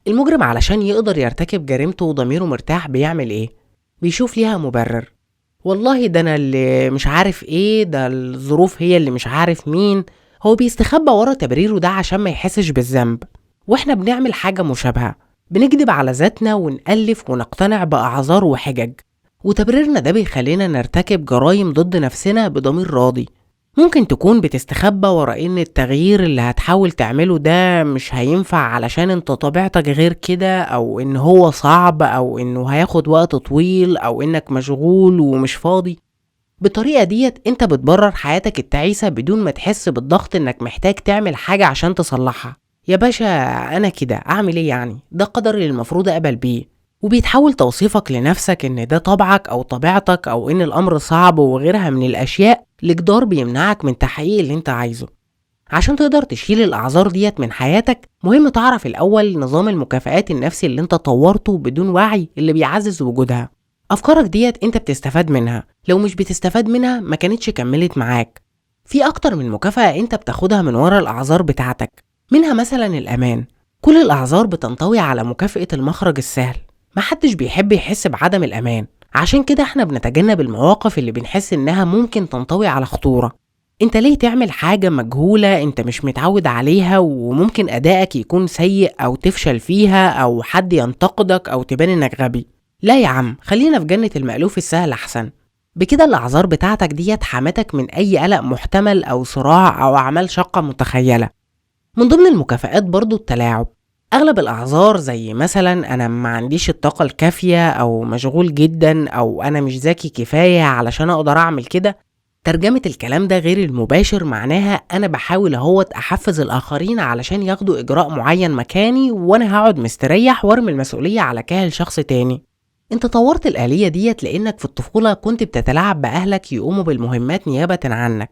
المجرم علشان يقدر يرتكب جريمته وضميره مرتاح بيعمل ايه بيشوف ليها مبرر والله ده انا اللي مش عارف ايه ده الظروف هي اللي مش عارف مين هو بيستخبى ورا تبريره ده عشان ما يحسش بالذنب واحنا بنعمل حاجة مشابهة بنكذب على ذاتنا ونألف ونقتنع بأعذار وحجج وتبريرنا ده بيخلينا نرتكب جرائم ضد نفسنا بضمير راضي ممكن تكون بتستخبى ورا ان التغيير اللي هتحاول تعمله ده مش هينفع علشان انت طبيعتك غير كده او ان هو صعب او انه هياخد وقت طويل او انك مشغول ومش فاضي بالطريقة ديت انت بتبرر حياتك التعيسة بدون ما تحس بالضغط انك محتاج تعمل حاجة عشان تصلحها يا باشا انا كده اعمل ايه يعني ده قدر اللي المفروض اقبل بيه وبيتحول توصيفك لنفسك ان ده طبعك او طبيعتك او ان الامر صعب وغيرها من الاشياء لجدار بيمنعك من تحقيق اللي انت عايزه عشان تقدر تشيل الاعذار ديت من حياتك مهم تعرف الاول نظام المكافآت النفسي اللي انت طورته بدون وعي اللي بيعزز وجودها افكارك ديت انت بتستفاد منها لو مش بتستفاد منها ما كانتش كملت معاك في اكتر من مكافأة انت بتاخدها من ورا الاعذار بتاعتك منها مثلا الامان كل الاعذار بتنطوي على مكافأة المخرج السهل محدش بيحب يحس بعدم الامان عشان كده احنا بنتجنب المواقف اللي بنحس انها ممكن تنطوي على خطورة انت ليه تعمل حاجة مجهولة انت مش متعود عليها وممكن ادائك يكون سيء او تفشل فيها او حد ينتقدك او تبان انك غبي لا يا عم خلينا في جنة المألوف السهل احسن بكده الاعذار بتاعتك ديت حمتك من اي قلق محتمل او صراع او اعمال شاقة متخيلة من ضمن المكافآت برضو التلاعب اغلب الاعذار زي مثلا انا ما عنديش الطاقة الكافية او مشغول جدا او انا مش ذكي كفاية علشان اقدر اعمل كده ترجمة الكلام ده غير المباشر معناها انا بحاول اهوت احفز الاخرين علشان ياخدوا اجراء معين مكاني وانا هقعد مستريح وارمي المسؤولية على كاهل شخص تاني انت طورت الآلية ديت لانك في الطفولة كنت بتتلاعب باهلك يقوموا بالمهمات نيابة عنك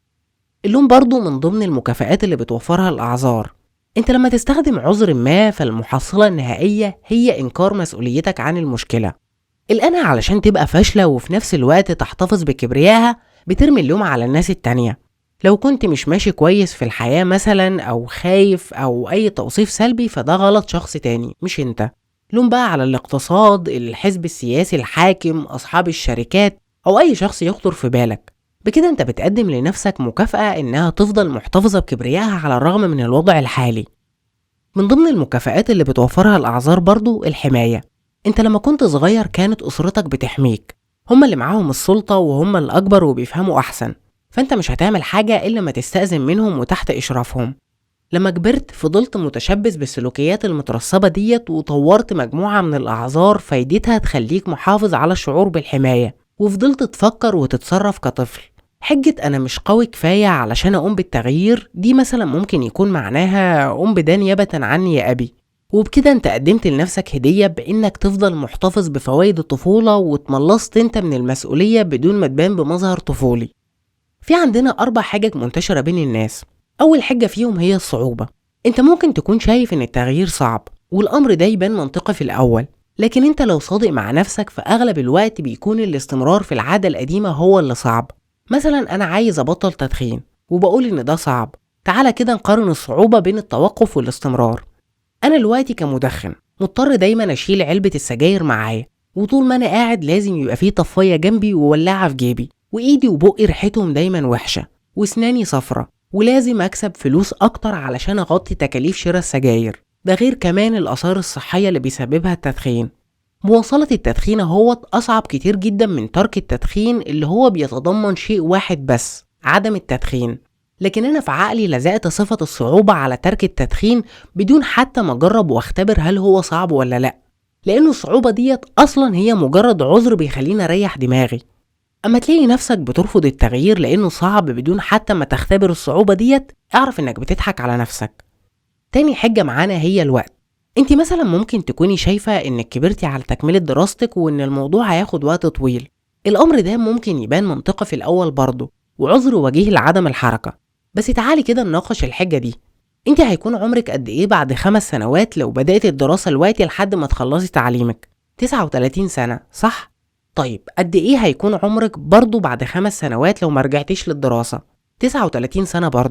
اللوم برضو من ضمن المكافآت اللي بتوفرها الاعذار انت لما تستخدم عذر ما فالمحصلة النهائية هي انكار مسؤوليتك عن المشكلة الأنا علشان تبقى فاشلة وفي نفس الوقت تحتفظ بكبريائها بترمي اللوم على الناس التانية لو كنت مش ماشي كويس في الحياة مثلا أو خايف أو أي توصيف سلبي فده غلط شخص تاني مش انت لوم بقى على الاقتصاد الحزب السياسي الحاكم أصحاب الشركات أو أي شخص يخطر في بالك بكده انت بتقدم لنفسك مكافأة انها تفضل محتفظة بكبريائها على الرغم من الوضع الحالي من ضمن المكافآت اللي بتوفرها الأعذار برضو الحماية انت لما كنت صغير كانت أسرتك بتحميك هما اللي معاهم السلطة وهما الأكبر وبيفهموا أحسن فانت مش هتعمل حاجة إلا ما تستأذن منهم وتحت إشرافهم لما كبرت فضلت متشبث بالسلوكيات المترسبة ديت وطورت مجموعة من الأعذار فايدتها تخليك محافظ على الشعور بالحماية وفضلت تفكر وتتصرف كطفل حجة أنا مش قوي كفاية علشان أقوم بالتغيير دي مثلا ممكن يكون معناها قوم بده نيابة عني يا أبي وبكده انت قدمت لنفسك هدية بإنك تفضل محتفظ بفوائد الطفولة واتملصت انت من المسؤولية بدون ما تبان بمظهر طفولي في عندنا أربع حجج منتشرة بين الناس أول حجة فيهم هي الصعوبة انت ممكن تكون شايف ان التغيير صعب والأمر ده يبان منطقي في الأول لكن انت لو صادق مع نفسك في أغلب الوقت بيكون الاستمرار في العادة القديمة هو اللي صعب مثلا أنا عايز أبطل تدخين وبقول إن ده صعب تعالى كده نقارن الصعوبة بين التوقف والاستمرار أنا دلوقتي كمدخن مضطر دايما أشيل علبة السجاير معايا وطول ما أنا قاعد لازم يبقى فيه طفاية جنبي وولاعة في جيبي وإيدي وبقي ريحتهم دايما وحشة وأسناني صفرة ولازم أكسب فلوس أكتر علشان أغطي تكاليف شراء السجاير ده غير كمان الآثار الصحية اللي بيسببها التدخين مواصلة التدخين هو أصعب كتير جدا من ترك التدخين اللي هو بيتضمن شيء واحد بس عدم التدخين لكن أنا في عقلي لزقت صفة الصعوبة على ترك التدخين بدون حتى ما أجرب وأختبر هل هو صعب ولا لأ لأن الصعوبة ديت أصلا هي مجرد عذر بيخليني أريح دماغي أما تلاقي نفسك بترفض التغيير لأنه صعب بدون حتى ما تختبر الصعوبة ديت اعرف إنك بتضحك على نفسك تاني حجة معانا هي الوقت انت مثلا ممكن تكوني شايفة انك كبرتي على تكملة دراستك وان الموضوع هياخد وقت طويل الامر ده ممكن يبان منطقي في الاول برضه وعذر وجيه لعدم الحركة بس تعالي كده نناقش الحجة دي انت هيكون عمرك قد ايه بعد خمس سنوات لو بدأت الدراسة الوقتي لحد ما تخلصي تعليمك 39 سنة صح؟ طيب قد ايه هيكون عمرك برضه بعد خمس سنوات لو ما رجعتيش للدراسة 39 سنة برضه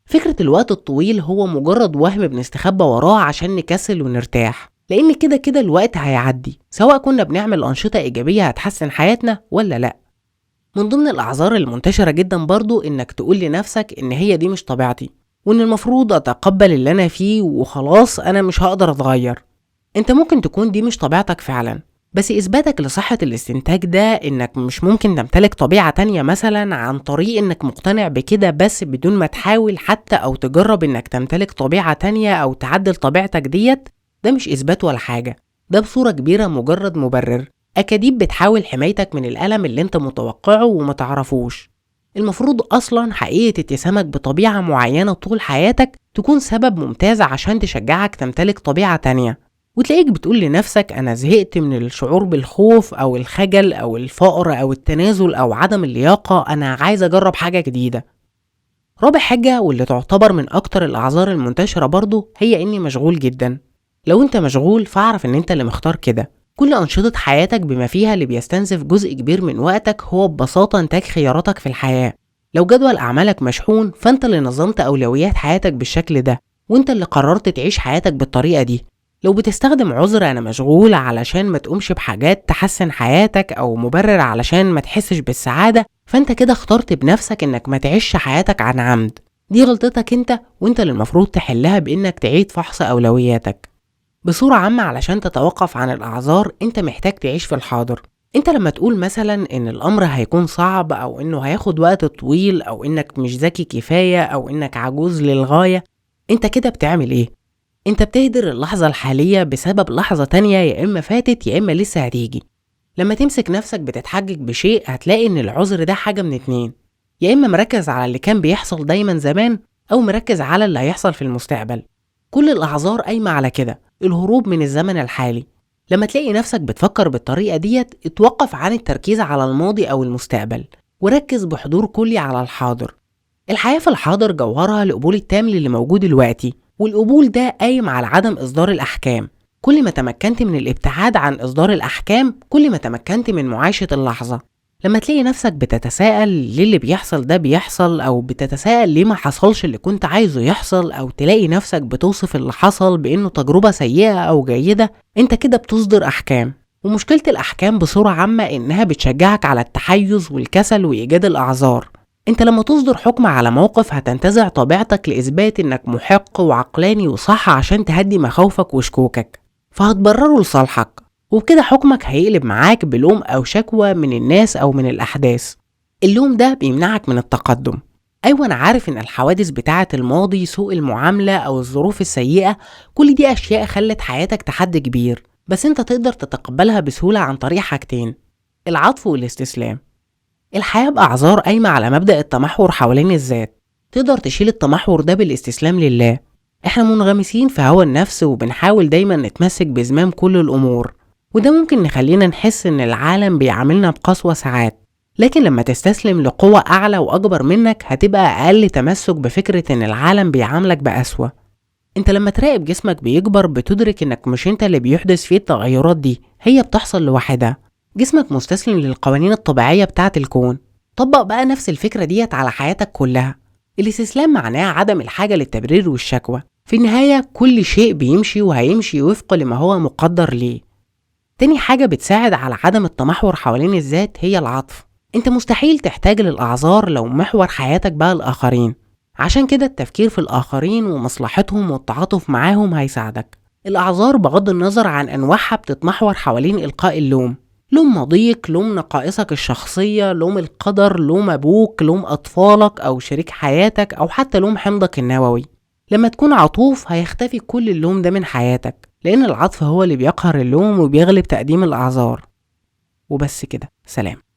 فكرة الوقت الطويل هو مجرد وهم بنستخبى وراه عشان نكسل ونرتاح لأن كده كده الوقت هيعدي سواء كنا بنعمل أنشطة إيجابية هتحسن حياتنا ولا لأ من ضمن الأعذار المنتشرة جدا برضو إنك تقول لنفسك إن هي دي مش طبيعتي وإن المفروض أتقبل اللي أنا فيه وخلاص أنا مش هقدر أتغير أنت ممكن تكون دي مش طبيعتك فعلا بس إثباتك لصحة الاستنتاج ده إنك مش ممكن تمتلك طبيعة تانية مثلا عن طريق إنك مقتنع بكده بس بدون ما تحاول حتى أو تجرب إنك تمتلك طبيعة تانية أو تعدل طبيعتك ديت ده مش إثبات ولا حاجة ده بصورة كبيرة مجرد مبرر أكاذيب بتحاول حمايتك من الألم اللي أنت متوقعه وما تعرفوش المفروض أصلا حقيقة اتسامك بطبيعة معينة طول حياتك تكون سبب ممتاز عشان تشجعك تمتلك طبيعة تانية وتلاقيك بتقول لنفسك أنا زهقت من الشعور بالخوف أو الخجل أو الفقر أو التنازل أو عدم اللياقة أنا عايز أجرب حاجة جديدة رابع حاجة واللي تعتبر من أكتر الأعذار المنتشرة برضه هي إني مشغول جدا لو أنت مشغول فاعرف إن أنت اللي مختار كده كل أنشطة حياتك بما فيها اللي بيستنزف جزء كبير من وقتك هو ببساطة إنتاج خياراتك في الحياة لو جدول أعمالك مشحون فأنت اللي نظمت أولويات حياتك بالشكل ده وأنت اللي قررت تعيش حياتك بالطريقة دي لو بتستخدم عذر أنا مشغول علشان ما تقومش بحاجات تحسن حياتك أو مبرر علشان ما تحسش بالسعادة فأنت كده اخترت بنفسك إنك ما تعيش حياتك عن عمد دي غلطتك أنت وأنت اللي المفروض تحلها بإنك تعيد فحص أولوياتك بصورة عامة علشان تتوقف عن الأعذار أنت محتاج تعيش في الحاضر أنت لما تقول مثلا إن الأمر هيكون صعب أو إنه هياخد وقت طويل أو إنك مش ذكي كفاية أو إنك عجوز للغاية أنت كده بتعمل إيه؟ أنت بتهدر اللحظة الحالية بسبب لحظة تانية يا إما فاتت يا إما لسه هتيجي لما تمسك نفسك بتتحجج بشيء هتلاقي إن العذر ده حاجة من اتنين يا إما مركز على اللي كان بيحصل دايما زمان أو مركز على اللي هيحصل في المستقبل كل الأعذار قايمة على كده الهروب من الزمن الحالي لما تلاقي نفسك بتفكر بالطريقة ديت اتوقف عن التركيز على الماضي أو المستقبل وركز بحضور كلي على الحاضر الحياة في الحاضر جوهرها القبول التام للي موجود دلوقتي والقبول ده قايم على عدم إصدار الأحكام كل ما تمكنت من الابتعاد عن إصدار الأحكام كل ما تمكنت من معايشة اللحظة لما تلاقي نفسك بتتساءل ليه اللي بيحصل ده بيحصل او بتتساءل ليه ما حصلش اللي كنت عايزه يحصل او تلاقي نفسك بتوصف اللي حصل بانه تجربة سيئة او جيدة انت كده بتصدر احكام ومشكلة الاحكام بصورة عامة انها بتشجعك على التحيز والكسل وايجاد الاعذار انت لما تصدر حكم على موقف هتنتزع طبيعتك لاثبات انك محق وعقلاني وصح عشان تهدي مخاوفك وشكوكك فهتبرره لصالحك وبكده حكمك هيقلب معاك بلوم أو شكوى من الناس أو من الأحداث اللوم ده بيمنعك من التقدم أيوة أنا عارف إن الحوادث بتاعة الماضي سوء المعاملة أو الظروف السيئة كل دي أشياء خلت حياتك تحدي كبير بس أنت تقدر تتقبلها بسهولة عن طريق حاجتين العطف والاستسلام الحياة بأعذار قايمة على مبدأ التمحور حوالين الذات تقدر تشيل التمحور ده بالاستسلام لله احنا منغمسين في هوى النفس وبنحاول دايما نتمسك بزمام كل الأمور وده ممكن نخلينا نحس إن العالم بيعاملنا بقسوة ساعات لكن لما تستسلم لقوة أعلى وأكبر منك هتبقى أقل تمسك بفكرة إن العالم بيعاملك بقسوة انت لما تراقب جسمك بيكبر بتدرك انك مش انت اللي بيحدث فيه التغيرات دي هي بتحصل لوحدها جسمك مستسلم للقوانين الطبيعية بتاعة الكون طبق بقى نفس الفكرة ديت على حياتك كلها الاستسلام معناه عدم الحاجة للتبرير والشكوى في النهاية كل شيء بيمشي وهيمشي وفق لما هو مقدر ليه تاني حاجة بتساعد على عدم التمحور حوالين الذات هي العطف انت مستحيل تحتاج للأعذار لو محور حياتك بقى الآخرين عشان كده التفكير في الآخرين ومصلحتهم والتعاطف معاهم هيساعدك الأعذار بغض النظر عن أنواعها بتتمحور حوالين إلقاء اللوم لوم ماضيك لوم نقائصك الشخصية لوم القدر لوم أبوك لوم أطفالك أو شريك حياتك أو حتى لوم حمضك النووي لما تكون عطوف هيختفي كل اللوم ده من حياتك لأن العطف هو اللي بيقهر اللوم وبيغلب تقديم الأعذار وبس كده سلام